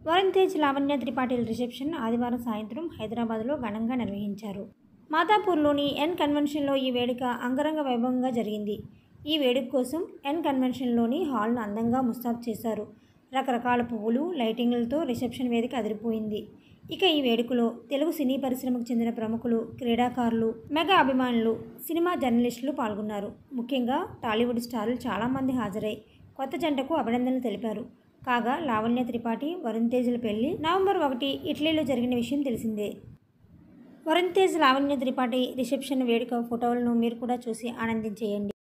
వరుణ్ తేజ్ లావణ్య త్రిపాఠిల రిసెప్షన్ ఆదివారం సాయంత్రం హైదరాబాద్లో ఘనంగా నిర్వహించారు మాతాపూర్లోని ఎన్ కన్వెన్షన్లో ఈ వేడుక అంగరంగ వైభవంగా జరిగింది ఈ వేడుక కోసం ఎన్ కన్వెన్షన్లోని హాల్ను అందంగా ముస్తాబు చేశారు రకరకాల పువ్వులు లైటింగ్లతో రిసెప్షన్ వేదిక అదిరిపోయింది ఇక ఈ వేడుకలో తెలుగు సినీ పరిశ్రమకు చెందిన ప్రముఖులు క్రీడాకారులు మెగా అభిమానులు సినిమా జర్నలిస్టులు పాల్గొన్నారు ముఖ్యంగా టాలీవుడ్ స్టార్లు చాలామంది హాజరై కొత్త జంటకు అభినందనలు తెలిపారు కాగా లావణ్య త్రిపాఠి వరుణ్ తేజ్ల పెళ్లి నవంబర్ ఒకటి ఇటలీలో జరిగిన విషయం తెలిసిందే వరుణ్ తేజ్ లావణ్య త్రిపాఠి రిసెప్షన్ వేడుక ఫోటోలను మీరు కూడా చూసి ఆనందించేయండి